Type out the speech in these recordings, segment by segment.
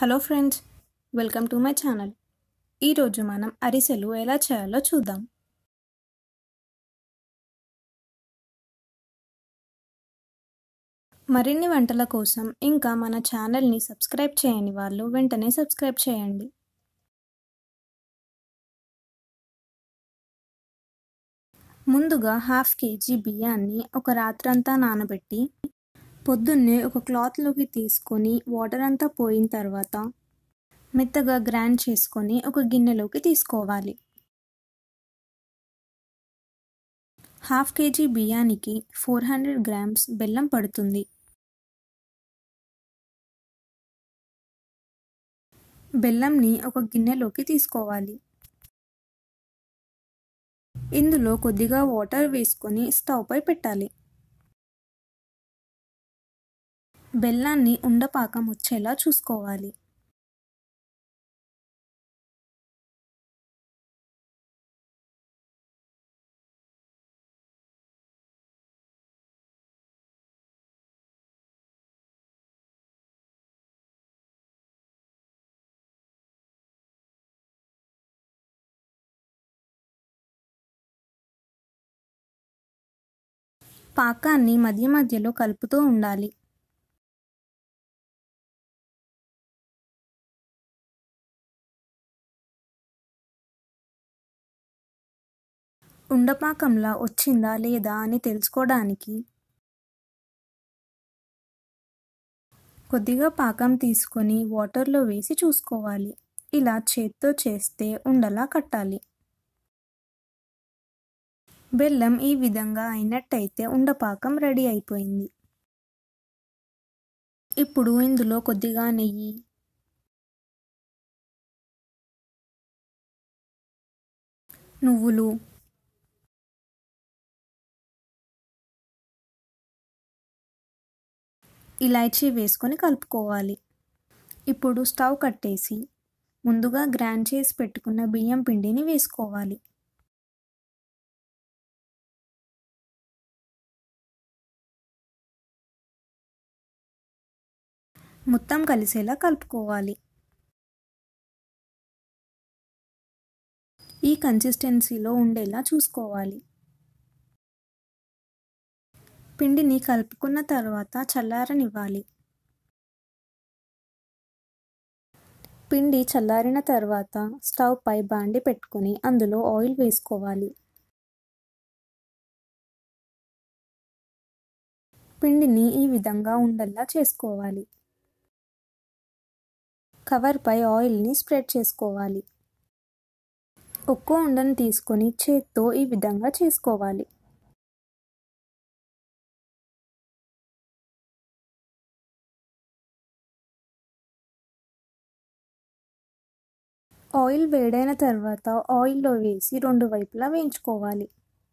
hello friends welcome to my channel ఈరోజు మనం అరిసెలు ఎలా చేయాలో చూద్దాం మరిన్ని వంటల కోసం ఇంకా మన ఛానల్ని సబ్స్క్రైబ్ చేయని వాళ్ళు వెంటనే సబ్స్క్రైబ్ చేయండి ముందుగా హాఫ్ కేజీ బియ్యాన్ని ఒక రాత్రంతా నానబెట్టి పొద్దున్నే ఒక క్లాత్లోకి తీసుకొని వాటర్ అంతా పోయిన తర్వాత మెత్తగా గ్రైండ్ చేసుకొని ఒక గిన్నెలోకి తీసుకోవాలి హాఫ్ కేజీ బియ్యానికి ఫోర్ హండ్రెడ్ గ్రామ్స్ బెల్లం పడుతుంది బెల్లంని ఒక గిన్నెలోకి తీసుకోవాలి ఇందులో కొద్దిగా వాటర్ వేసుకొని స్టవ్ పై పెట్టాలి బెల్లాన్ని ఉండపాకం వచ్చేలా చూసుకోవాలి పాకాన్ని మధ్య మధ్యలో కలుపుతూ ఉండాలి ఉండపాకంలా వచ్చిందా లేదా అని తెలుసుకోవడానికి కొద్దిగా పాకం తీసుకొని వాటర్లో వేసి చూసుకోవాలి ఇలా చేత్తో చేస్తే ఉండలా కట్టాలి బెల్లం ఈ విధంగా అయినట్టయితే ఉండపాకం రెడీ అయిపోయింది ఇప్పుడు ఇందులో కొద్దిగా నెయ్యి నువ్వులు ఇలాచీ వేసుకొని కలుపుకోవాలి ఇప్పుడు స్టవ్ కట్టేసి ముందుగా గ్రైండ్ చేసి పెట్టుకున్న బియ్యం పిండిని వేసుకోవాలి మొత్తం కలిసేలా కలుపుకోవాలి ఈ కన్సిస్టెన్సీలో ఉండేలా చూసుకోవాలి పిండిని కలుపుకున్న తర్వాత చల్లారనివ్వాలి పిండి చల్లారిన తర్వాత స్టవ్ పై బాండి పెట్టుకొని అందులో ఆయిల్ వేసుకోవాలి పిండిని ఈ విధంగా ఉండల్లా చేసుకోవాలి కవర్పై ఆయిల్ని స్ప్రెడ్ చేసుకోవాలి ఒక్కో ఉండను తీసుకొని చేత్తో ఈ విధంగా చేసుకోవాలి ఆయిల్ వేడైన తర్వాత ఆయిల్లో వేసి రెండు వైపులా వేయించుకోవాలి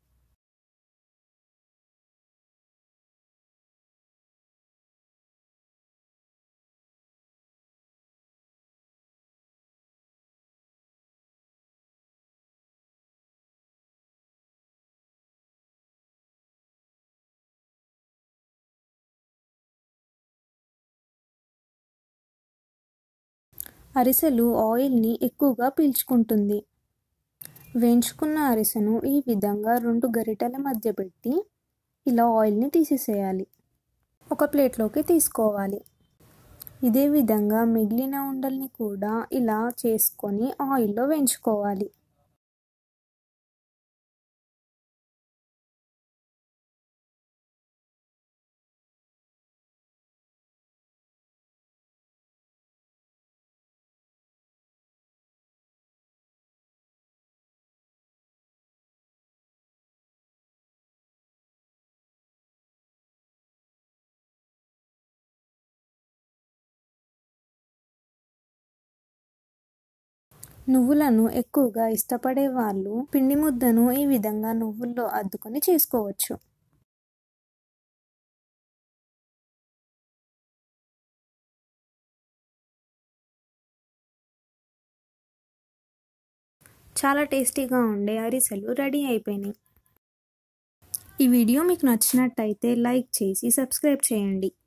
అరిసెలు ఆయిల్ని ఎక్కువగా పీల్చుకుంటుంది వేయించుకున్న అరిసెను ఈ విధంగా రెండు గరిటెల మధ్య పెట్టి ఇలా ఆయిల్ని తీసేసేయాలి ఒక ప్లేట్లోకి తీసుకోవాలి ఇదే విధంగా మిగిలిన ఉండల్ని కూడా ఇలా చేసుకొని ఆయిల్లో వేయించుకోవాలి నువ్వులను ఎక్కువగా ఇష్టపడే వాళ్ళు పిండి ముద్దను ఈ విధంగా నువ్వుల్లో అద్దుకొని చేసుకోవచ్చు చాలా టేస్టీగా ఉండే అరిసెలు రెడీ అయిపోయినాయి ఈ వీడియో మీకు నచ్చినట్టయితే లైక్ చేసి సబ్స్క్రైబ్ చేయండి